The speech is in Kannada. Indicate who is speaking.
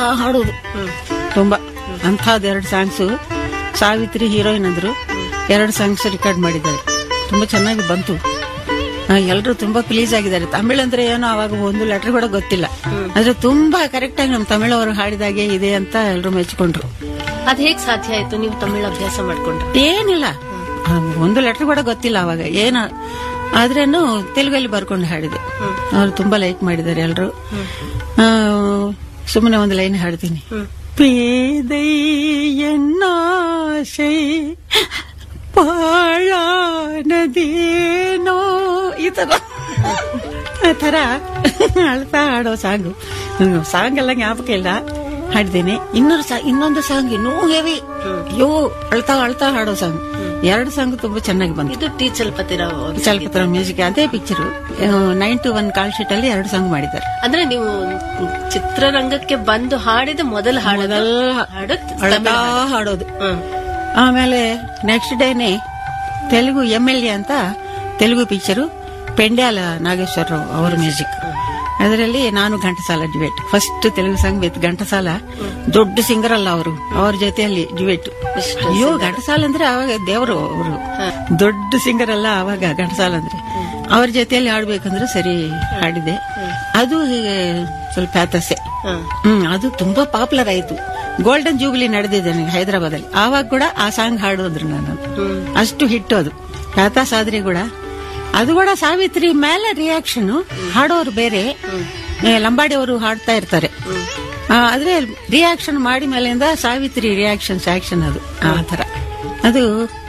Speaker 1: ಹಾಡೋದು ತುಂಬಾ ಅಂಥದ್ದು ಎರಡು ಸಾಂಗ್ಸು ಸಾವಿತ್ರಿ ಹೀರೋಯಿನ್ ಅಂದ್ರು ಎರಡು ಸಾಂಗ್ಸ್ ರೆಕಾರ್ಡ್ ಮಾಡಿದ್ದಾರೆ ತುಂಬಾ ಚೆನ್ನಾಗಿ ಬಂತು ಎಲ್ಲರೂ ತುಂಬಾ ಪ್ಲೀಸ್ ಆಗಿದ್ದಾರೆ ತಮಿಳ್ ಅಂದ್ರೆ ಏನೋ ಅವಾಗ ಒಂದು ಲೆಟರ್ ಕೂಡ ಗೊತ್ತಿಲ್ಲ ಆದ್ರೆ ತುಂಬಾ ಕರೆಕ್ಟ್ ಆಗಿ ನಮ್ಮ ತಮಿಳು ಅವರು ಹಾಡಿದಾಗೆ ಇದೆ ಅಂತ ಎಲ್ಲರೂ ಮೆಚ್ಕೊಂಡ್ರು
Speaker 2: ಅದ್ ಹೇಗ್ ಸಾಧ್ಯ ಆಯ್ತು ನೀವು ತಮಿಳ್ ಅಭ್ಯಾಸ ಮಾಡ್ಕೊಂಡ್ರೆ
Speaker 1: ಏನಿಲ್ಲ ಆ, ಒಂದು ಲೆಟರ್ ಕೂಡ ಗೊತ್ತಿಲ್ಲ ಅವಾಗ ಏನ ಆದ್ರೇನು ತೆಲುಗಲ್ಲಿ ಬರ್ಕೊಂಡು ಹಾಡಿದೆ ಅವ್ರು ತುಂಬಾ ಲೈಕ್ ಮಾಡಿದ್ದಾರೆ ಎಲ್ರು ಸುಮ್ಮನೆ ಒಂದು ಲೈನ್ ಹಾಡ್ತೀನಿ ಪೇದೈ ಎನ್ನಾಶೈ ಪಾಳಾನದೇನೋ ಈ ತರ ಆ ತರ ಅಳ್ತಾ ಹಾಡೋ ಸಾಂಗು ಸಾಂಗ್ ಎಲ್ಲ ಜ್ಞಾಪಕ ಇಲ್ಲ ಹಾಡಿದ್ದೇನೆ ಇನ್ನೊಂದು ಸಾ ಇನ್ನೊಂದು ಸಾಂಗ್ ಇನ್ನೂ ಹೆವಿ ಅಯ್ಯೋ ಅಳ್ತಾ ಅಳ್ತಾ ಹಾಡೋ ಸಾಂಗ್ ಎರಡು ಸಾಂಗ್ ತುಂಬಾ ಚೆನ್ನಾಗಿ ಬಂತು
Speaker 2: ಇದು ಟಿ ಚಲಪತಿರಾವ್ ಅವ್ರು.
Speaker 1: ಚಲಪತ್ರ ಮ್ಯೂಸಿಕ್ ಅದೇ picture nine two one call sheet ಅಲ್ಲಿ ಎರಡು ಸಾಂಗ್ ಮಾಡಿದ್ದಾರೆ
Speaker 2: ಅಂದ್ರೆ ನೀವು ಚಿತ್ರರಂಗಕ್ಕೆ ಬಂದು ಹಾಡಿದ ಮೊದಲ ಹಾಡೋದು
Speaker 1: ಮೊದಲ
Speaker 2: ಹಾಡು
Speaker 1: ಅಳ್ತಾ ಹಾಡೋದು
Speaker 2: ಹ್ಮ್.
Speaker 1: ಆಮೇಲೆ ನೆಕ್ಸ್ಟ್ ಡೇನೆ ತೆಲುಗು ಎಂ ಎಲ್ ಎ ಅಂತ ತೆಲುಗು ಪಿಕ್ಚರು ಪೆಂಡ್ಯಾಲ ನಾಗೇಶ್ವರರಾವ್ ಅವರ ಮ್ಯೂಸಿಕ್ ಅದರಲ್ಲಿ ನಾನು Ghantasala debut first Telugu song with Ghantasala ದೊಡ್ಡ ಸಿಂಗರ್ ಅಲ್ಲ ಅವರು ಅವ್ರ ಜೊತೆಯಲ್ಲಿ ಡಿಬೇಟ್ ಅಯ್ಯೋ ಘಂಟಸಾಲ ಅಂದ್ರೆ ಅವಾಗ ದೇವರು ಅವರು ದೊಡ್ಡ ಸಿಂಗರ್ ಅಲ್ಲ ಅವಾಗ ಘಂಟಸಾಲ ಅಂದ್ರೆ ಅವ್ರ ಜೊತೆಯಲ್ಲಿ ಹಾಡ್ಬೇಕಂದ್ರೆ ಸರಿ ಹಾಡಿದೆ ಅದು ಹೀಗೆ ಸ್ವಲ್ಪ ಹ್ಯಾತಸೆ
Speaker 2: ಹ್ಮ್.
Speaker 1: ಹ್ಮ್ ಅದು ತುಂಬಾ ಪಾಪ್ಯುಲರ್ ಆಯ್ತು ಗೋಲ್ಡನ್ ಜೂಬಿಲಿ ನಡೆದಿದೆ ನನಗೆ ಹೈದರಾಬಾದ್ ಅಲ್ಲಿ ಆವಾಗ ಕೂಡ ಆ ಸಾಂಗ್ ಹಾಡೋದ್ರು ನಾನು ಅಷ್ಟು ಹಿಟ್ಟು ಅದು ಖಾತಾ ಸಾದ್ರಿ ಕೂಡ ಅದು ಕೂಡ ಸಾವಿತ್ರಿ ಮೇಲೆ ರಿಯಾಕ್ಷನ್ ಹಾಡೋರು ಬೇರೆ ಏ, ಲಂಬಾಡಿ ಅವರು ಹಾಡ್ತಾ ಇರ್ತಾರೆ ಆ, ಆದ್ರೆ ರಿಯಾಕ್ಷನ್ ಮಾಡಿ ಮೇಲಿಂದ ಸಾವಿತ್ರಿ ರಿಯಾಕ್ಷನ್ ಆಕ್ಷನ್ ಅದು ಆ ತರ ಅದು